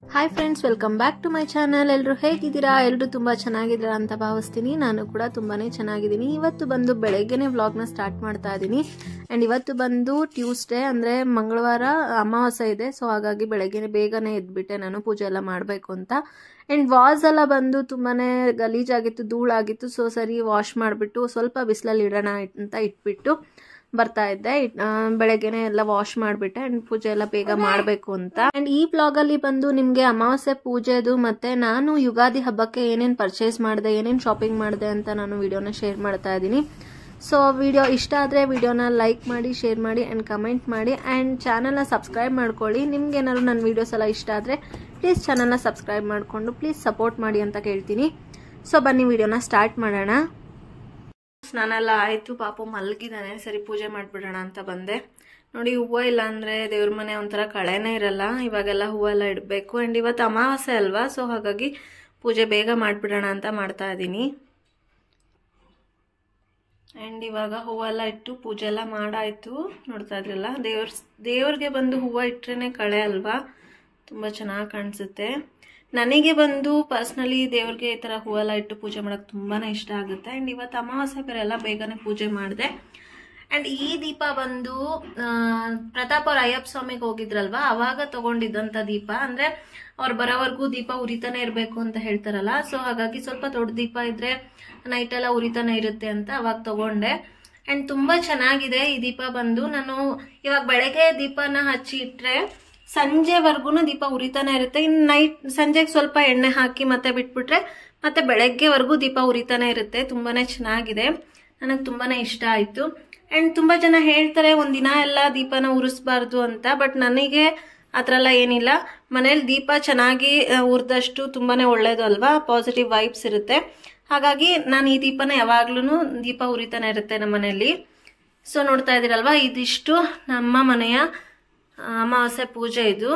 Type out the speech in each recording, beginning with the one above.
hi friends welcome back to my channel ಎಲ್ಲರೂ ಹೇಗಿದ್ದೀರಾ ಎಲ್ಲರೂ ತುಂಬ ಚೆನ್ನಾಗಿದ್ದೀರಾ ಅಂತ ಭಾವಿಸ್ತೀನಿ ನಾನು ಕೂಡ ತುಂಬಾ ಚೆನ್ನಾಗಿದ್ದೀನಿ ಇವತ್ತು ಬಂದು ಬೆಳಗ್ಗೆನೆ ವ್ಲಾಗ್ನ ಸ್ಟಾರ್ಟ್ ಮಾಡ್ತಾ ಇದ್ದೀನಿ ಆ್ಯಂಡ್ ಇವತ್ತು ಬಂದು ಟ್ಯೂಸ್ಡೇ ಅಂದರೆ ಮಂಗಳವಾರ ಅಮಾವಾಸ್ಯೆ ಇದೆ ಸೊ ಹಾಗಾಗಿ ಬೆಳಗ್ಗೆನೆ ಬೇಗನೆ ಎದ್ಬಿಟ್ಟೆ ನಾನು ಪೂಜೆ ಎಲ್ಲ ಮಾಡಬೇಕು ಅಂತ ಆ್ಯಂಡ್ ವಾಸ್ ಎಲ್ಲ ಬಂದು ತುಂಬಾ ಗಲೀಜಾಗಿತ್ತು ಧೂಳಾಗಿತ್ತು ಸೊ ಸರಿ ವಾಶ್ ಮಾಡಿಬಿಟ್ಟು ಸ್ವಲ್ಪ ಬಿಸಿಲಲ್ಲಿ ಇಡೋಣ ಅಂತ ಇಟ್ಬಿಟ್ಟು ಬರ್ತಾ ಇದ್ದೆ ಇಟ್- ಆ, ಬೆಳಗ್ಗೆನೆ ಎಲ್ಲ ವಾಶ್ ಮಾಡಿಬಿಟ್ಟೆ ಆ್ಯಂಡ್ ಪೂಜೆ ಎಲ್ಲ ಬೇಗ ಮಾಡಬೇಕು ಅಂತ ಆ್ಯಂಡ್ ಈ ಬ್ಲಾಗಲ್ಲಿ ಬಂದು ನಿಮಗೆ ಅಮಾವಾಸ್ಯೆ ಪೂಜೆದು ಮತ್ತೆ ನಾನು ಯುಗಾದಿ ಹಬ್ಬಕ್ಕೆ ಏನೇನು ಪರ್ಚೇಸ್ ಮಾಡಿದೆ ಏನೇನು ಶಾಪಿಂಗ್ ಮಾಡಿದೆ ಅಂತ ನಾನು ವಿಡಿಯೋನ ಶೇರ್ ಮಾಡ್ತಾ ಇದ್ದೀನಿ ಸೊ ವಿಡಿಯೋ ಇಷ್ಟ ಆದರೆ ವಿಡಿಯೋನ ಲೈಕ್ ಮಾಡಿ ಶೇರ್ ಮಾಡಿ ಆ್ಯಂಡ್ ಕಮೆಂಟ್ ಮಾಡಿ ಆ್ಯಂಡ್ ಚಾನಲ್ನ ಸಬ್ಸ್ಕ್ರೈಬ್ ಮಾಡ್ಕೊಳ್ಳಿ ನಿಮ್ಗೆ ಏನಾದ್ರು ನನ್ನ ವೀಡಿಯೋಸ್ ಎಲ್ಲ ಇಷ್ಟ ಆದರೆ ಪ್ಲೀಸ್ ಚಾನಲ್ನ ಸಬ್ಸ್ಕ್ರೈಬ್ ಮಾಡಿಕೊಂಡು ಪ್ಲೀಸ್ ಸಪೋರ್ಟ್ ಮಾಡಿ ಅಂತ ಕೇಳ್ತೀನಿ ಸೊ ಬನ್ನಿ ವಿಡಿಯೋನ ಸ್ಟಾರ್ಟ್ ಮಾಡೋಣ ಸ್ನಾನ ಎಲ್ಲ ಆಯಿತು ಪಾಪು ಮಲಗಿದ್ದಾನೆ ಸರಿ ಪೂಜೆ ಮಾಡಿಬಿಡೋಣ ಅಂತ ಬಂದೆ ನೋಡಿ ಹೂವು ಇಲ್ಲ ಅಂದರೆ ದೇವ್ರ ಮನೆ ಒಂಥರ ಕಳೆನೇ ಇರಲ್ಲ ಇವಾಗೆಲ್ಲ ಹೂವೆಲ್ಲ ಇಡಬೇಕು ಆ್ಯಂಡ್ ಇವತ್ತು ಅಮಾವಾಸ್ಯೆ ಅಲ್ವಾ ಸೊ ಹಾಗಾಗಿ ಪೂಜೆ ಬೇಗ ಮಾಡಿಬಿಡೋಣ ಅಂತ ಮಾಡ್ತಾ ಇದ್ದೀನಿ ಆ್ಯಂಡ್ ಇವಾಗ ಹೂವೆಲ್ಲ ಇಟ್ಟು ಪೂಜೆ ಎಲ್ಲ ಮಾಡಾಯಿತು ನೋಡ್ತಾ ಇದ್ರಲ್ಲ ದೇವ್ರ ದೇವ್ರಿಗೆ ಬಂದು ಹೂವು ಇಟ್ರೇ ಕಳೆ ಅಲ್ವಾ ತುಂಬ ಚೆನ್ನಾಗಿ ಕಾಣಿಸುತ್ತೆ ನನಗೆ ಬಂದು ಪರ್ಸ್ನಲಿ ದೇವ್ರಿಗೆ ಈ ಥರ ಹೂವೆಲ್ಲ ಇಟ್ಟು ಪೂಜೆ ಮಾಡೋಕ್ಕೆ ತುಂಬಾ ಇಷ್ಟ ಆಗುತ್ತೆ ಆ್ಯಂಡ್ ಇವತ್ತು ಅಮಾವಾಸ್ಯೆ ಬೇರೆ ಎಲ್ಲ ಬೇಗನೆ ಪೂಜೆ ಮಾಡಿದೆ ಆ್ಯಂಡ್ ಈ ದೀಪ ಬಂದು ಆ, ಪ್ರತಾಪ್ ಅವ್ರ ಅಯ್ಯಪ್ಪ ಸ್ವಾಮಿಗೆ ಹೋಗಿದ್ರಲ್ವಾ ಅವಾಗ ತಗೊಂಡಿದ್ದಂಥ ದೀಪ ಅಂದರೆ ಅವ್ರು ಬರೋವರೆಗೂ ದೀಪ ಉರಿತಾನೆ ಇರಬೇಕು ಅಂತ ಹೇಳ್ತಾರಲ್ಲ ಸೊ ಹಾಗಾಗಿ ಸ್ವಲ್ಪ ದೊಡ್ಡ ದೀಪ ಇದ್ರೆ ನೈಟ್ ಎಲ್ಲ ಉರಿತಾನೆ ಇರುತ್ತೆ ಅಂತ ಅವಾಗ ತಗೊಂಡೆ ಆ್ಯಂಡ್ ತುಂಬ ಚೆನ್ನಾಗಿದೆ ಈ ದೀಪ ಬಂದು ನಾನು ಇವಾಗ ಬೆಳಗ್ಗೆ ದೀಪನ ಹಚ್ಚಿ ಇಟ್ಟರೆ ಸಂಜೆವರೆಗೂ ದೀಪ ಉರಿತಾನೆ ಇರುತ್ತೆ ಇನ್ನು ನೈಟ್ ಸಂಜೆಗೆ ಸ್ವಲ್ಪ ಎಣ್ಣೆ ಹಾಕಿ ಮತ್ತೆ ಬಿಟ್ಬಿಟ್ರೆ ಮತ್ತೆ ಬೆಳಗ್ಗೆವರೆಗೂ ದೀಪ ಉರಿತಾನೆ ಇರುತ್ತೆ ತುಂಬಾನೇ ಚೆನ್ನಾಗಿದೆ ನನಗೆ ತುಂಬಾನೇ ಇಷ್ಟ ಆಯಿತು ಆ್ಯಂಡ್ ತುಂಬ ಜನ ಹೇಳ್ತಾರೆ ಒಂದಿನ ಎಲ್ಲ ದೀಪನ ಉರಿಸ್ಬಾರ್ದು ಅಂತ ಬಟ್ ನನಗೆ ಆ ಥರ ಎಲ್ಲ ಏನಿಲ್ಲ ಮನೇಲಿ ದೀಪ ಚೆನ್ನಾಗಿ ಆ, ಉರಿದಷ್ಟು ತುಂಬಾನೇ ಒಳ್ಳೇದು ಅಲ್ವಾ ಪಾಸಿಟಿವ್ ವೈಬ್ಸ್ ಇರುತ್ತೆ ಹಾಗಾಗಿ ನಾನು ಈ ದೀಪನ ಯಾವಾಗ್ಲೂ ದೀಪ ಉರಿತಾನೆ ಇರುತ್ತೆ ನಮ್ಮ ಮನೆಯಲ್ಲಿ ಸೊ ನೋಡ್ತಾ ಇದ್ದೀರಲ್ವಾ ಇದಿಷ್ಟು ನಮ್ಮ ಮನೆಯ ಆ, ಅಮಾವಾಸ್ಯೆ ಪೂಜೆ ಇದು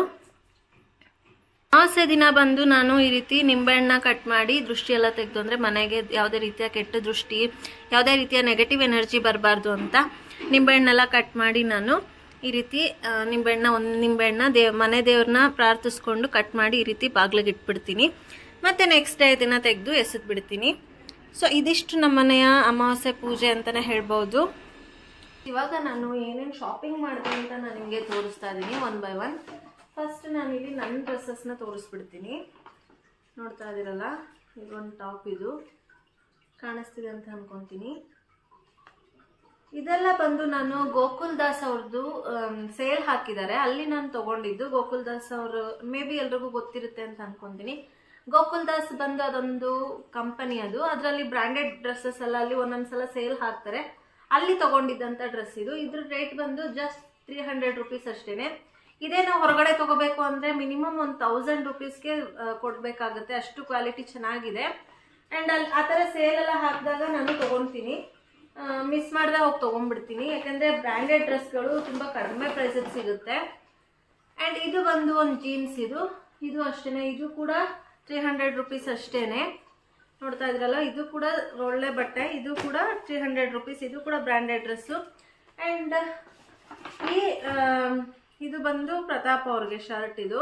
ಅಮಾವಾಸ್ಯೆ ದಿನ ಬಂದು ನಾನು ಈ ರೀತಿ ನಿಂಬೆಹಣ್ಣ ಕಟ್ ಮಾಡಿ ದೃಷ್ಟಿ ಎಲ್ಲ ತೆಗೆದು ಅಂದರೆ ಮನೆಗೆ ಯಾವುದೇ ರೀತಿಯ ಕೆಟ್ಟ ದೃಷ್ಟಿ ಯಾವುದೇ ರೀತಿಯ ನೆಗೆಟಿವ್ ಎನರ್ಜಿ ಬರಬಾರ್ದು ಅಂತ ನಿಂಬೆಹಣ್ಣೆಲ್ಲ ಕಟ್ ಮಾಡಿ ನಾನು ಈ ರೀತಿ ಆ, ನಿಂಬೆಹಣ್ಣ ಒಂದು ನಿಂಬೆಹಣ್ಣ ದೇವ್ ಮನೆ ದೇವ್ರನ್ನ ಪ್ರಾರ್ಥಿಸ್ಕೊಂಡು ಕಟ್ ಮಾಡಿ ಈ ರೀತಿ ಬಾಗ್ಲಿಗೆ ಇಟ್ಬಿಡ್ತೀನಿ ಮತ್ತು ನೆಕ್ಸ್ಟ್ ಡೇ ದಿನ ತೆಗೆದು ಎಸೆದು ಬಿಡ್ತೀನಿ ಸೊ ಇದಿಷ್ಟು ನಮ್ಮ ಮನೆಯ ಅಮಾವಾಸ್ಯೆ ಪೂಜೆ ಅಂತಲೇ ಹೇಳ್ಬೋದು ಇವಾಗ ನಾನು ಏನೇನು ಶಾಪಿಂಗ್ ಮಾಡಿದೆ ಅಂತ ನಾನು ನಿಮಗೆ ತೋರಿಸ್ತಾ ಇದ್ದೀನಿ ಒನ್ ಬೈ ಒನ್ ಫಸ್ಟ್ ನಾನಿಲ್ಲಿ ನನ್ನ ಡ್ರೆಸ್ಸಸ್ನ ತೋರಿಸ್ಬಿಡ್ತೀನಿ ನೋಡ್ತಾ ಇದ್ದೀರಲ್ಲ ಇದೊಂದು ಟಾಪ್ ಇದು ಕಾಣಿಸ್ತಿದೆ ಅಂತ ಅನ್ಕೊಂತೀನಿ ಇದೆಲ್ಲ ಬಂದು ನಾನು ಗೋಕುಲ್ ದಾಸ್ ಅವ್ರದ್ದು ಸೇಲ್ ಹಾಕಿದ್ದಾರೆ ಅಲ್ಲಿ ನಾನು ತಗೊಂಡಿದ್ದು ಗೋಕುಲ್ ದಾಸ್ ಅವರು ಮೇ ಬಿ ಎಲ್ರಿಗೂ ಗೊತ್ತಿರುತ್ತೆ ಅಂತ ಅನ್ಕೊಂತೀನಿ ಗೋಕುಲ್ ದಾಸ್ ಬಂದು ಅದೊಂದು ಕಂಪನಿ ಅದು ಅದರಲ್ಲಿ ಬ್ರಾಂಡೆಡ್ ಡ್ರೆಸ್ಸಸ್ ಎಲ್ಲ ಅಲ್ಲಿ ಒಂದೊಂದ್ಸಲ ಸೇಲ್ ಹಾಕ್ತಾರೆ ಅಲ್ಲಿ ತಗೊಂಡಿದ್ದಂಥ ಡ್ರೆಸ್ ಇದು ಇದ್ರ ರೇಟ್ ಬಂದು ಜಸ್ಟ್ ತ್ರೀ ಹಂಡ್ರೆಡ್ ರುಪೀಸ್ ಅಷ್ಟೇನೆ ಇದೇ ನಾವು ಹೊರಗಡೆ ತಗೋಬೇಕು ಅಂದ್ರೆ ಮಿನಿಮಮ್ ಒಂದು ತೌಸಂಡ್ ರುಪೀಸ್ಗೆ ಕೊಡಬೇಕಾಗುತ್ತೆ ಅಷ್ಟು ಕ್ವಾಲಿಟಿ ಚೆನ್ನಾಗಿದೆ ಆ್ಯಂಡ್ ಅಲ್ಲಿ ಆ ಥರ ಸೇಲ್ ಎಲ್ಲ ಹಾಕಿದಾಗ ನಾನು ತಗೊತೀನಿ ಮಿಸ್ ಮಾಡದೆ ಹೋಗಿ ತೊಗೊಂಡ್ಬಿಡ್ತೀನಿ ಯಾಕಂದರೆ ಬ್ರ್ಯಾಂಡೆಡ್ ಡ್ರೆಸ್ಗಳು ತುಂಬ ಕಡಿಮೆ ಪ್ರೈಸಲ್ಲಿ ಸಿಗುತ್ತೆ ಆ್ಯಂಡ್ ಇದು ಬಂದು ಒಂದು ಜೀನ್ಸ್ ಇದು ಇದು ಅಷ್ಟೇ ಇದು ಕೂಡ ತ್ರೀ ಹಂಡ್ರೆಡ್ ರುಪೀಸ್ ಅಷ್ಟೇನೆ ನೋಡ್ತಾ ಇದ್ರಲ್ಲ ಇದು ಕೂಡ ಒಳ್ಳೆ ಬಟ್ಟೆ ಇದು ಕೂಡ ತ್ರೀ ಹಂಡ್ರೆಡ್ ರುಪೀಸ್ ಇದು ಕೂಡ ಬ್ರ್ಯಾಂಡೆಡ್ ಡ್ರೆಸ್ಸು ಆ್ಯಂಡ್ ಈ ಆ, ಇದು ಬಂದು ಪ್ರತಾಪ್ ಅವ್ರಿಗೆ ಶರ್ಟ್ ಇದು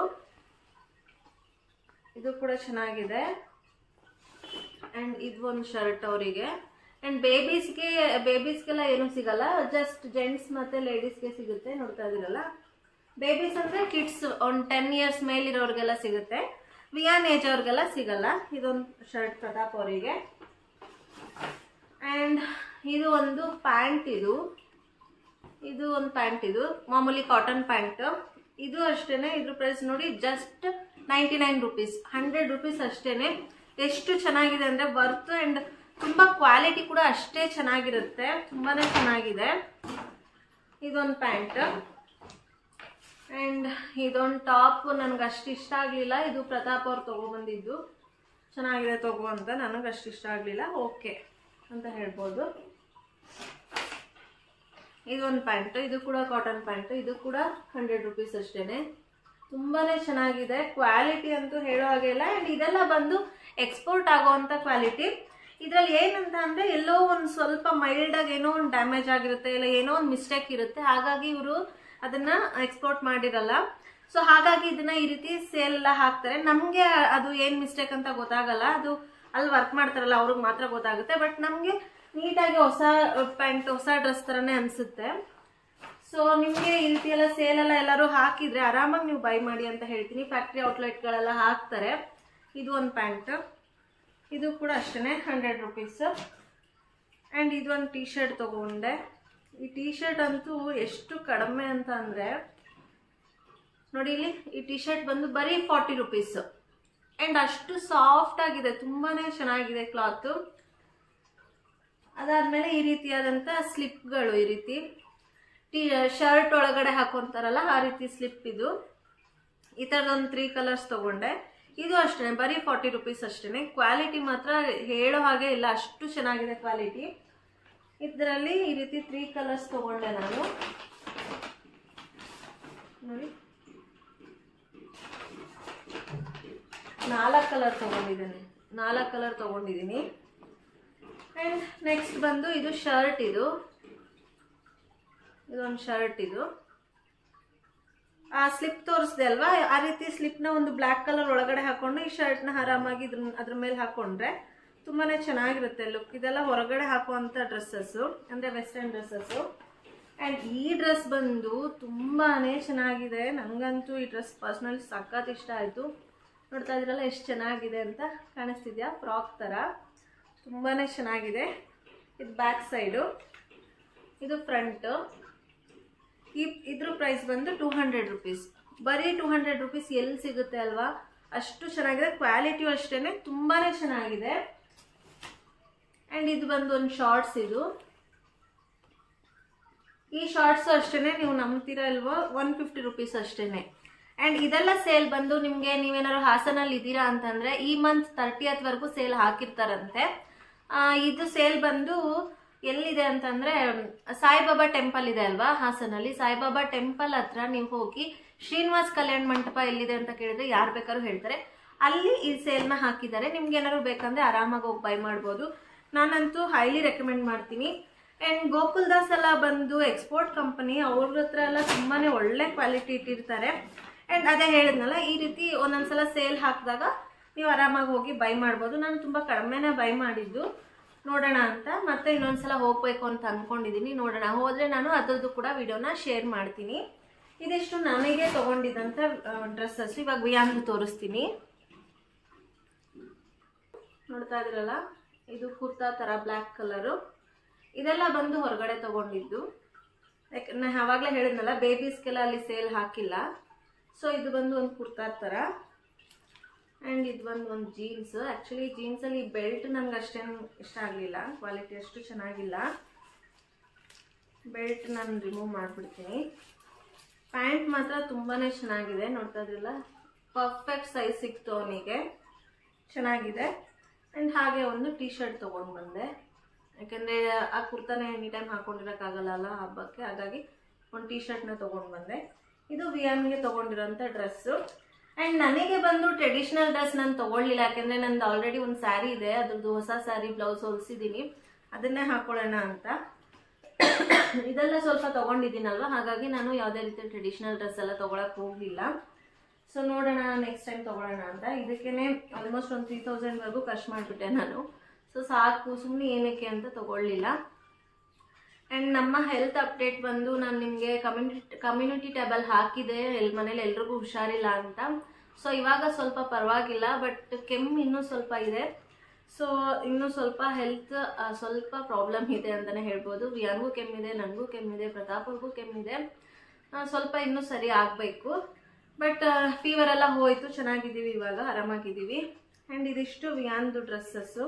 ಇದು ಕೂಡ ಚೆನ್ನಾಗಿದೆ ಆ್ಯಂಡ್ ಇದು ಒಂದು ಶರ್ಟ್ ಅವರಿಗೆ ಆ್ಯಂಡ್ ಬೇಬೀಸ್ಗೆ ಬೇಬೀಸ್ಗೆಲ್ಲ ಏನೂ ಸಿಗಲ್ಲ ಜಸ್ಟ್ ಜೆಂಟ್ಸ್ ಮತ್ತು ಲೇಡೀಸ್ಗೆ ಸಿಗುತ್ತೆ ನೋಡ್ತಾ ಇದ್ದೀರಲ್ಲ ಬೇಬೀಸ್ ಅಂದರೆ ಕಿಡ್ಸ್ ಒಂದು ಟೆನ್ ಇಯರ್ಸ್ ಮೇಲಿರೋರಿಗೆಲ್ಲ ಸಿಗುತ್ತೆ ವಿಯಾನ್ ಏಜ್ ಅವ್ರಿಗೆಲ್ಲ ಸಿಗಲ್ಲ ಇದೊಂದು ಶರ್ಟ್ ಪ್ರತಾಪ್ ಅವರಿಗೆ ಆ್ಯಂಡ್ ಇದು ಒಂದು ಪ್ಯಾಂಟ್ ಇದು ಇದು ಒಂದು ಪ್ಯಾಂಟ್ ಇದು ಮಾಮೂಲಿ ಕಾಟನ್ ಪ್ಯಾಂಟ್ ಇದು ಅಷ್ಟೇನೆ ಇದ್ರ ಪ್ರೈಸ್ ನೋಡಿ just ninety nine rupees hundred rupees ಅಷ್ಟೇನೆ ಎಷ್ಟು ಚೆನ್ನಾಗಿದೆ ಅಂದರೆ ವರ್ತ್ ಆ್ಯಂಡ್ ತುಂಬ ಕ್ವಾಲಿಟಿ ಕೂಡ ಅಷ್ಟೇ ಚೆನ್ನಾಗಿರುತ್ತೆ ತುಂಬಾ ಚೆನ್ನಾಗಿದೆ ಇದೊಂದು ಪ್ಯಾಂಟ್ ಆ್ಯಂಡ್ ಇದೊಂದು ಟಾಪ್ ನನಗೆ ಅಷ್ಟು ಇಷ್ಟ ಆಗಲಿಲ್ಲ ಇದು ಪ್ರತಾಪ್ ಅವ್ರು ತೊಗೊಬಂದಿದ್ದು ಚೆನ್ನಾಗಿದೆ ತಗೋ ಅಂತ ನನಗೆ ಅಷ್ಟು ಇಷ್ಟ ಆಗಲಿಲ್ಲ ಓಕೆ ಅಂತ ಹೇಳ್ಬೋದು ಇದೊಂದು ಪ್ಯಾಂಟ್ ಇದು ಕೂಡ ಕಾಟನ್ ಪ್ಯಾಂಟ್ ಇದು ಕೂಡ ಹಂಡ್ರೆಡ್ ರುಪೀಸ್ ಅಷ್ಟೇನೆ ತುಂಬಾನೇ ಚೆನ್ನಾಗಿದೆ ಕ್ವಾಲಿಟಿ ಅಂತೂ ಹೇಳೋ ಹಾಗೆ ಇಲ್ಲ ಆ್ಯಂಡ್ ಇದೆಲ್ಲ ಬಂದು ಎಕ್ಸ್ಪೋರ್ಟ್ ಆಗೋವಂಥ ಕ್ವಾಲಿಟಿ ಇದರಲ್ಲಿ ಏನಂತ ಅಂದರೆ ಎಲ್ಲೋ ಒಂದು ಸ್ವಲ್ಪ ಮೈಲ್ಡಾಗಿ ಏನೋ ಒಂದು ಡ್ಯಾಮೇಜ್ ಆಗಿರುತ್ತೆ ಇಲ್ಲ ಏನೋ ಒಂದು ಮಿಸ್ಟೇಕ್ ಇರುತ್ತೆ ಹಾಗಾಗಿ ಇವರು ಅದನ್ನು ಎಕ್ಸ್ಪೋರ್ಟ್ ಮಾಡಿರಲ್ಲ ಸೊ ಹಾಗಾಗಿ ಇದನ್ನ ಈ ರೀತಿ ಸೇಲ್ ಎಲ್ಲ ಹಾಕ್ತಾರೆ ನಮಗೆ ಅದು ಏನು ಮಿಸ್ಟೇಕ್ ಅಂತ ಗೊತ್ತಾಗಲ್ಲ ಅದು ಅಲ್ಲಿ ವರ್ಕ್ ಮಾಡ್ತಾರಲ್ಲ ಅವ್ರಿಗೆ ಮಾತ್ರ ಗೊತ್ತಾಗುತ್ತೆ ಬಟ್ ನಮಗೆ ನೀಟಾಗಿ ಹೊಸ ಪ್ಯಾಂಟ್ ಹೊಸ ಡ್ರೆಸ್ ಥರನೇ ಅನಿಸುತ್ತೆ ಸೊ ನಿಮಗೆ ಈ ರೀತಿ ಎಲ್ಲ ಸೇಲ್ ಎಲ್ಲ ಎಲ್ಲರೂ ಹಾಕಿದ್ರೆ ಆರಾಮಾಗಿ ನೀವು ಬೈ ಮಾಡಿ ಅಂತ ಹೇಳ್ತೀನಿ ಫ್ಯಾಕ್ಟ್ರಿ ಔಟ್ಲೆಟ್ಗಳೆಲ್ಲ ಹಾಕ್ತಾರೆ ಇದು ಒಂದು ಪ್ಯಾಂಟ್ ಇದು ಕೂಡ ಅಷ್ಟೇ ಹಂಡ್ರೆಡ್ ರುಪೀಸ್ ಆ್ಯಂಡ್ ಇದು ಒಂದು ಟೀ ಶರ್ಟ್ ತೊಗೊಂಡೆ ಈ ಟೀ ಶರ್ಟ್ ಅಂತೂ ಎಷ್ಟು ಕಡಿಮೆ ಅಂತ ಅಂದರೆ ನೋಡಿ ಇಲ್ಲಿ ಈ ಟೀ ಶರ್ಟ್ ಬಂದು ಬರೀ ಫಾರ್ಟಿ ರುಪೀಸ್ ಆ್ಯಂಡ್ ಅಷ್ಟು ಸಾಫ್ಟ್ ಆಗಿದೆ ತುಂಬಾ ಚೆನ್ನಾಗಿದೆ ಕ್ಲಾತು ಅದಾದಮೇಲೆ ಈ ರೀತಿಯಾದಂಥ ಸ್ಲಿಪ್ಗಳು ಈ ರೀತಿ ಟೀ ಶರ್ಟ್ ಒಳಗಡೆ ಹಾಕೊಂತಾರಲ್ಲ ಆ ರೀತಿ ಸ್ಲಿಪ್ ಇದು ಈ ಥರದೊಂದು ತ್ರೀ ಕಲರ್ಸ್ ತೊಗೊಂಡೆ ಇದು ಅಷ್ಟೇ ಬರೀ ಫಾರ್ಟಿ ರುಪೀಸ್ ಅಷ್ಟೇ ಕ್ವಾಲಿಟಿ ಮಾತ್ರ ಹೇಳೋ ಹಾಗೆ ಇಲ್ಲ ಅಷ್ಟು ಚೆನ್ನಾಗಿದೆ ಕ್ವಾಲಿಟಿ ಇದರಲ್ಲಿ ಈ ರೀತಿ ತ್ರೀ ಕಲರ್ಸ್ ತೊಗೊಂಡೆ ನಾನು ನೋಡಿ ನಾಲ್ಕು ಕಲರ್ ತೊಗೊಂಡಿದ್ದೇನೆ ನಾಲ್ಕು ಕಲರ್ ತೊಗೊಂಡಿದ್ದೀನಿ ಆ್ಯಂಡ್ ನೆಕ್ಸ್ಟ್ ಬಂದು ಇದು ಶರ್ಟ್ ಇದು ಇದೊಂದು ಶರ್ಟ್ ಇದು ಆ ಸ್ಲಿಪ್ ತೋರಿಸ್ದೆ ಅಲ್ವಾ ಆ ರೀತಿ ಸ್ಲಿಪ್ನ ಒಂದು ಬ್ಲ್ಯಾಕ್ ಕಲರ್ ಒಳಗಡೆ ಹಾಕೊಂಡು ಈ ಶರ್ಟ್ನ ಆರಾಮಾಗಿ ಇದ್ರ ಅದ್ರ ಮೇಲೆ ಹಾಕೊಂಡ್ರೆ ತುಂಬಾನೇ ಚೆನ್ನಾಗಿರುತ್ತೆ ಲುಕ್ ಇದೆಲ್ಲ ಹೊರಗಡೆ ಹಾಕುವಂಥ ಡ್ರೆಸ್ಸಸ್ಸು ಅಂದರೆ ವೆಸ್ಟರ್ನ್ ಡ್ರೆಸ್ಸಸ್ಸು ಆ್ಯಂಡ್ ಈ ಡ್ರೆಸ್ ಬಂದು ತುಂಬಾನೇ ಚೆನ್ನಾಗಿದೆ ನನಗಂತೂ ಈ ಡ್ರೆಸ್ ಪರ್ಸ್ನಲಿ ಸಖತ್ ಇಷ್ಟ ಆಯಿತು ನೋಡ್ತಾ ಇದ್ರಲ್ಲ ಎಷ್ಟು ಚೆನ್ನಾಗಿದೆ ಅಂತ ಕಾಣಿಸ್ತಿದ್ಯಾ ಫ್ರಾಕ್ ಥರ ತುಂಬಾ ಚೆನ್ನಾಗಿದೆ ಇದು ಬ್ಯಾಕ್ ಸೈಡು ಇದು ಫ್ರಂಟು ಈ ಇದ್ರ ಪ್ರೈಸ್ ಬಂದು ಟೂ ಹಂಡ್ರೆಡ್ ರುಪೀಸ್ ಬರೀ ಟೂ ಹಂಡ್ರೆಡ್ ರುಪೀಸ್ ಎಲ್ಲಿ ಸಿಗುತ್ತೆ ಅಲ್ವಾ ಅಷ್ಟು ಚೆನ್ನಾಗಿದೆ ಕ್ವಾಲಿಟಿಯು ಅಷ್ಟೇ ತುಂಬಾ ಚೆನ್ನಾಗಿದೆ ಆ್ಯಂಡ್ ಇದು ಬಂದು ಒಂದು ಶಾರ್ಟ್ಸ್ ಇದು ಈ ಶಾರ್ಟ್ಸ್ ಅಷ್ಟೇ ನೀವು ನಂಬ್ತೀರಾ ಇಲ್ವೋ ಒನ್ ಫಿಫ್ಟಿ ರುಪೀಸ್ ಅಷ್ಟೇ ಆ್ಯಂಡ್ ಇದೆಲ್ಲ ಸೇಲ್ ಬಂದು ನಿಮಗೆ ನೀವೇನಾದ್ರು ಹಾಸನಲ್ಲಿ ಇದ್ದೀರಾ ಅಂತಂದರೆ ಈ ಮಂತ್ ತರ್ಟಿಯತ್ವರೆಗೂ ಸೇಲ್ ಹಾಕಿರ್ತಾರಂತೆ ಆ, ಇದು ಸೇಲ್ ಬಂದು ಎಲ್ಲಿದೆ ಅಂತಂದರೆ ಸಾಯಿಬಾಬಾ ಟೆಂಪಲ್ ಇದೆ ಅಲ್ವಾ ಹಾಸನಲ್ಲಿ ಸಾಯಿಬಾಬಾ ಟೆಂಪಲ್ ಹತ್ರ ನೀವು ಹೋಗಿ ಶ್ರೀನಿವಾಸ್ ಕಲ್ಯಾಣ ಮಂಟಪ ಎಲ್ಲಿದೆ ಅಂತ ಕೇಳಿದ್ರೆ ಯಾರು ಬೇಕಾದ್ರೂ ಹೇಳ್ತಾರೆ ಅಲ್ಲಿ ಈ ಸೇಲ್ನ ಹಾಕಿದ್ದಾರೆ ನಿಮ್ಗೆ ಏನಾದ್ರು ಬೇಕಂದ್ರೆ ಆರಾಮಾಗಿ ಹೋಗಿ ಬೈ ಮಾಡ್ಬೋದು ನಾನಂತೂ ಹೈಲಿ ರೆಕಮೆಂಡ್ ಮಾಡ್ತೀನಿ ಆ್ಯಂಡ್ ಗೋಕುಲ್ ದಾಸ್ ಎಲ್ಲ ಬಂದು ಎಕ್ಸ್ಪೋರ್ಟ್ ಕಂಪನಿ ಅವ್ರ ಹತ್ರ ಎಲ್ಲ ತುಂಬಾ ಒಳ್ಳೆ ಕ್ವಾಲಿಟಿ ಇಟ್ಟಿರ್ತಾರೆ ಆ್ಯಂಡ್ ಅದೇ ಹೇಳಿದ್ನಲ್ಲ ಈ ರೀತಿ ಒಂದೊಂದ್ಸಲ ಸೇಲ್ ಹಾಕಿದಾಗ ನೀವು ಆರಾಮಾಗಿ ಹೋಗಿ ಬೈ ಮಾಡ್ಬೋದು ನಾನು ತುಂಬ ಕಡಿಮೆನೇ ಬೈ ಮಾಡಿದ್ದು ನೋಡೋಣ ಅಂತ ಮತ್ತೆ ಇನ್ನೊಂದ್ಸಲ ಹೋಗ್ಬೇಕು ಅಂತ ಅಂದ್ಕೊಂಡಿದ್ದೀನಿ ನೋಡೋಣ ಹೋದರೆ ನಾನು ಅದರದ್ದು ಕೂಡ ವಿಡಿಯೋನ ಶೇರ್ ಮಾಡ್ತೀನಿ ಇದಿಷ್ಟು ನನಗೆ ತೊಗೊಂಡಿದ್ದಂಥ ಡ್ರೆಸ್ಸಸ್ ಇವಾಗ ವಿಯಾಂದು ತೋರಿಸ್ತೀನಿ ನೋಡ್ತಾ ಇದ್ರಲ್ಲ ಇದು ಕುರ್ತಾ ಥರ ಬ್ಲ್ಯಾಕ್ ಕಲರು ಇದೆಲ್ಲ ಬಂದು ಹೊರಗಡೆ ತೊಗೊಂಡಿದ್ದು ಯಾಕೆ ನಾ ಆವಾಗಲೇ ಹೇಳಿದ್ನಲ್ಲ ಬೇಬೀಸ್ಗೆಲ್ಲ ಅಲ್ಲಿ ಸೇಲ್ ಹಾಕಿಲ್ಲ ಸೊ ಇದು ಬಂದು ಒಂದು ಕುರ್ತಾ ಥರ ಆ್ಯಂಡ್ ಇದು ಬಂದು ಒಂದು ಜೀನ್ಸ್ ಆ್ಯಕ್ಚುಲಿ ಜೀನ್ಸಲ್ಲಿ ಬೆಲ್ಟ್ ನನಗೆ ಅಷ್ಟೇನು ಇಷ್ಟ ಆಗಲಿಲ್ಲ ಕ್ವಾಲಿಟಿ ಅಷ್ಟು ಚೆನ್ನಾಗಿಲ್ಲ ಬೆಲ್ಟ್ ನಾನು ರಿಮೂವ್ ಮಾಡಿಬಿಡ್ತೀನಿ ಪ್ಯಾಂಟ್ ಮಾತ್ರ ತುಂಬಾ ಚೆನ್ನಾಗಿದೆ ನೋಡ್ತಾ ಇದ್ರಲ್ಲ ಪರ್ಫೆಕ್ಟ್ ಸೈಜ್ ಸಿಕ್ತು ಅವನಿಗೆ ಚೆನ್ನಾಗಿದೆ ಆ್ಯಂಡ್ ಹಾಗೆ ಒಂದು ಟೀ ಶರ್ಟ್ ತೊಗೊಂಡು ಬಂದೆ ಯಾಕೆಂದರೆ ಆ ಕುರ್ತಾನೆ ಎನಿ ಟೈಮ್ ಹಾಕೊಂಡಿರೋಕ್ಕಾಗಲ್ಲ ಅಲ್ಲ ಹಬ್ಬಕ್ಕೆ ಹಾಗಾಗಿ ಒಂದು ಟೀ ಶರ್ಟ್ನ ತೊಗೊಂಡು ಬಂದೆ ಇದು ವಿಯಾನ್ಗೆ ತೊಗೊಂಡಿರೋಂಥ ಡ್ರೆಸ್ಸು ಆ್ಯಂಡ್ ನನಗೆ ಬಂದು ಟ್ರೆಡಿಷ್ನಲ್ ಡ್ರೆಸ್ ನಾನು ತೊಗೊಳ್ಳಿಲ್ಲ ಯಾಕೆಂದರೆ ನಂದು ಆಲ್ರೆಡಿ ಒಂದು ಸ್ಯಾರಿ ಇದೆ ಅದ್ರದ್ದು ಹೊಸ ಸ್ಯಾರಿ ಬ್ಲೌಸ್ ಹೊಲಿಸಿದ್ದೀನಿ ಅದನ್ನೇ ಹಾಕೊಳ್ಳೋಣ ಅಂತ ಇದೆಲ್ಲ ಸ್ವಲ್ಪ ತೊಗೊಂಡಿದ್ದೀನಲ್ವ ಹಾಗಾಗಿ ನಾನು ಯಾವುದೇ ರೀತಿ ಟ್ರೆಡಿಷ್ನಲ್ ಡ್ರೆಸ್ ಎಲ್ಲ ತೊಗೊಳಕ್ಕೆ ಹೋಗಲಿಲ್ಲ ಸೊ ನೋಡೋಣ ನೆಕ್ಸ್ಟ್ ಟೈಮ್ ತೊಗೊಳ್ಳೋಣ ಅಂತ ಇದಕ್ಕೇ ಆಲ್ಮೋಸ್ಟ್ ಒಂದು ತ್ರೀ ತೌಸಂಡ್ವರೆಗೂ ಖರ್ಚು ಮಾಡಿಬಿಟ್ಟೆ ನಾನು ಸೊ ಸಾಕು ಸುಮ್ಮನೆ ಏನಕ್ಕೆ ಅಂತ ತೊಗೊಳ್ಳಿಲ್ಲ ಆ್ಯಂಡ್ ನಮ್ಮ ಹೆಲ್ತ್ ಅಪ್ಡೇಟ್ ಬಂದು ನಾನು ನಿಮಗೆ ಕಮ್ಯುನಿಟಿ ಕಮ್ಯುನಿಟಿ ಟ್ಯಾಬಲ್ ಹಾಕಿದೆ ಎಲ್ ಮನೇಲಿ ಎಲ್ರಿಗೂ ಹುಷಾರಿಲ್ಲ ಅಂತ ಸೊ ಇವಾಗ ಸ್ವಲ್ಪ ಪರವಾಗಿಲ್ಲ ಬಟ್ ಕೆಮ್ಮು ಇನ್ನೂ ಸ್ವಲ್ಪ ಇದೆ ಸೊ ಇನ್ನೂ ಸ್ವಲ್ಪ ಹೆಲ್ತ್ ಸ್ವಲ್ಪ ಪ್ರಾಬ್ಲಮ್ ಇದೆ ಅಂತಲೇ ಹೇಳ್ಬೋದು ವಿಯಾನ್ಗೂ ಕೆಮ್ಮಿದೆ ನನಗೂ ಕೆಮ್ಮಿದೆ ಪ್ರತಾಪ್ಗೂ ಕೆಮ್ಮಿದೆ ಆ, ಸ್ವಲ್ಪ ಇನ್ನೂ ಸರಿ ಆಗಬೇಕು ಬಟ್ ಫೀವರ್ ಎಲ್ಲ ಹೋಯಿತು ಚೆನ್ನಾಗಿದ್ದೀವಿ ಇವಾಗ ಆರಾಮಾಗಿದ್ದೀವಿ ಆ್ಯಂಡ್ ಇದಿಷ್ಟು ವಿಯಾನ್ದು ಡ್ರೆಸ್ಸಸ್ಸು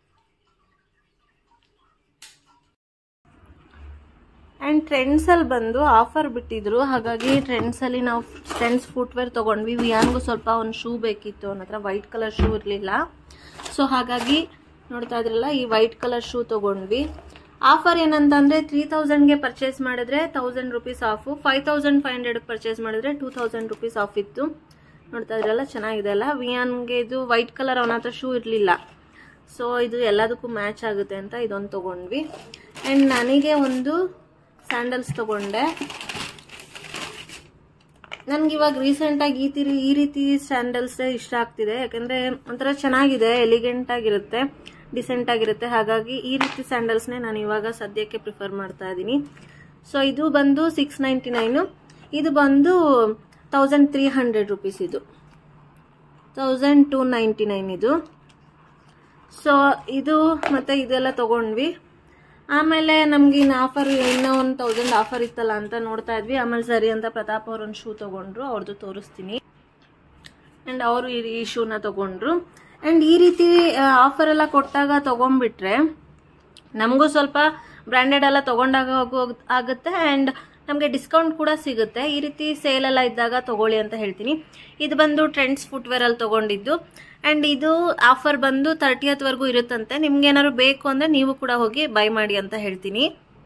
ಆ್ಯಂಡ್ ಟ್ರೆಂಡ್ಸಲ್ಲಿ ಬಂದು ಆಫರ್ ಬಿಟ್ಟಿದ್ರು ಹಾಗಾಗಿ ಟ್ರೆಂಡ್ಸಲ್ಲಿ ನಾವು ಟ್ರೆಂಡ್ಸ್ ಫುಟ್ವೇರ್ ತೊಗೊಂಡ್ವಿ ವಿಯಾನ್ಗೂ ಸ್ವಲ್ಪ ಒಂದು ಶೂ ಬೇಕಿತ್ತು ಅವನ ಹತ್ರ ವೈಟ್ ಕಲರ್ ಶೂ ಇರಲಿಲ್ಲ ಸೊ ಹಾಗಾಗಿ ನೋಡ್ತಾ ಇದ್ರಲ್ಲ ಈ ವೈಟ್ ಕಲರ್ ಶೂ ತೊಗೊಂಡ್ವಿ ಆಫರ್ ಏನಂತಂದರೆ ತ್ರೀ ತೌಸಂಡ್ಗೆ ಪರ್ಚೇಸ್ ಮಾಡಿದ್ರೆ thousand rupees off five thousand five ಹಂಡ್ರೆಡ್ಗೆ ಪರ್ಚೇಸ್ ಮಾಡಿದ್ರೆ ಟೂ ತೌಸಂಡ್ ರುಪೀಸ್ ಆಫ್ ಇತ್ತು ನೋಡ್ತಾ ಇದ್ರಲ್ಲ ಚೆನ್ನಾಗಿದೆ ಅಲ್ಲ ವಿಯಾನ್ಗೆ ಇದು ವೈಟ್ ಕಲರ್ ಅವನ ಹತ್ರ ಶೂ ಇರಲಿಲ್ಲ ಸೊ ಇದು ಎಲ್ಲದಕ್ಕೂ ಮ್ಯಾಚ್ ಆಗುತ್ತೆ ಅಂತ ಇದೊಂದು ತೊಗೊಂಡ್ವಿ ಆ್ಯಂಡ್ ನನಗೆ ಒಂದು ಸ್ಯಾಂಡಲ್ಸ್ ತೊಗೊಂಡೆ ನನ್ಗೆ ಇವಾಗ ರೀಸೆಂಟಾಗಿ ಈ ತೀರಿ ಈ ರೀತಿ ಸ್ಯಾಂಡಲ್ಸ್ ಇಷ್ಟ ಆಗ್ತಿದೆ ಯಾಕಂದ್ರೆ ಒಂಥರ ಚೆನ್ನಾಗಿದೆ ಎಲಿಗೆಂಟ್ ಆಗಿರುತ್ತೆ ಡಿಸೆಂಟ್ ಆಗಿರುತ್ತೆ ಹಾಗಾಗಿ ಈ ರೀತಿ ಸ್ಯಾಂಡಲ್ಸ್ನೇ ನಾನು ಇವಾಗ ಸದ್ಯಕ್ಕೆ ಪ್ರಿಫರ್ ಮಾಡ್ತಾ ಇದ್ದೀನಿ ಸೊ ಇದು ಬಂದು ಸಿಕ್ಸ್ ನೈಂಟಿ ನೈನು ಇದು ಬಂದು ತೌಸಂಡ್ ತ್ರೀ ಹಂಡ್ರೆಡ್ ರುಪೀಸ್ ಇದು ತೌಸಂಡ್ ಟೂ ನೈಂಟಿ ನೈನ್ ಇದು ಸೊ ಇದು ಮತ್ತೆ ಇದೆಲ್ಲ ತಗೊಂಡ್ವಿ ಆಮೇಲೆ ನಮ್ಗೆ ಇನ್ನು ಆಫರ್ ಇನ್ನೂ ಒಂದು ತೌಸಂಡ್ ಆಫರ್ ಇತ್ತಲ್ಲ ಅಂತ ನೋಡ್ತಾ ಇದ್ವಿ ಆಮೇಲೆ ಸರಿ ಅಂತ ಪ್ರತಾಪ್ ಅವ್ರು ಒಂದು ಶೂ ತಗೊಂಡ್ರು ಅವ್ರದ್ದು ತೋರಿಸ್ತೀನಿ ಆ್ಯಂಡ್ ಅವರು ಈ ಶೂನ ತಗೊಂಡ್ರು ಆ್ಯಂಡ್ ಈ ರೀತಿ ಆಫರ್ ಎಲ್ಲ ಕೊಟ್ಟಾಗ ತಗೊಂಡ್ಬಿಟ್ರೆ ನಮಗೂ ಸ್ವಲ್ಪ ಬ್ರ್ಯಾಂಡೆಡ್ ಎಲ್ಲ ತಗೊಂಡಾಗ ಹೋಗೋ ಆಗುತ್ತೆ ಆ್ಯಂಡ್ ನಮಗೆ ಡಿಸ್ಕೌಂಟ್ ಕೂಡ ಸಿಗುತ್ತೆ ಈ ರೀತಿ ಸೇಲ್ ಎಲ್ಲ ಇದ್ದಾಗ ತಗೊಳ್ಳಿ ಅಂತ ಹೇಳ್ತೀನಿ ಇದು ಬಂದು ಟ್ರೆಂಡ್ಸ್ ಫುಟ್ವೇರಲ್ಲಿ ತಗೊಂಡಿದ್ದು ಆ್ಯಂಡ್ ಇದು ಆಫರ್ ಬಂದು ತರ್ಟಿಯತ್ವರೆಗೂ ಇರುತ್ತಂತೆ ನಿಮ್ಗೆ ಏನಾದ್ರು ಬೇಕು ಅಂದರೆ ನೀವು ಕೂಡ ಹೋಗಿ ಬೈ ಮಾಡಿ ಅಂತ ಹೇಳ್ತೀನಿ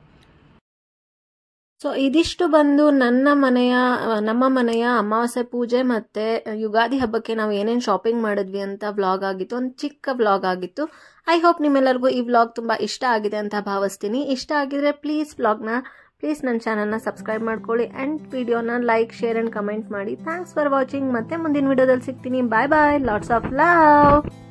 ಸೊ ಇದಿಷ್ಟು ಬಂದು ನನ್ನ ಮನೆಯ ನಮ್ಮ ಮನೆಯ ಅಮಾವಾಸ್ಯೆ ಪೂಜೆ ಮತ್ತೆ ಯುಗಾದಿ ಹಬ್ಬಕ್ಕೆ ನಾವು ಏನೇನು ಶಾಪಿಂಗ್ ಮಾಡಿದ್ವಿ ಅಂತ ವ್ಲಾಗ್ ಆಗಿತ್ತು ಒಂದು ಚಿಕ್ಕ ವ್ಲಾಗ್ ಆಗಿತ್ತು ಐ ಹೋಪ್ ನಿಮ್ಮೆಲ್ಲರಿಗೂ ಈ ವ್ಲಾಗ್ ತುಂಬ ಇಷ್ಟ ಆಗಿದೆ ಅಂತ ಭಾವಿಸ್ತೀನಿ ಇಷ್ಟ ಆಗಿದ್ರೆ ಪ್ಲೀಸ್ ವ್ಲಾಗ್ನ ಪ್ಲೀಸ್ ನನ್ನ ಚಾನಲ್ನ ಸಬ್ಸ್ಕ್ರೈಬ್ ಮಾಡ್ಕೊಳ್ಳಿ ಆ್ಯಂಡ್ ವಿಡಿಯೋನ ಲೈಕ್ ಶೇರ್ ಆ್ಯಂಡ್ ಕಮೆಂಟ್ ಮಾಡಿ ಥ್ಯಾಂಕ್ಸ್ ಫಾರ್ ವಾಚಿಂಗ್ ಮತ್ತೆ ಮುಂದಿನ ವಿಡಿಯೋದಲ್ಲಿ ಸಿಗ್ತೀನಿ bye bye lots of love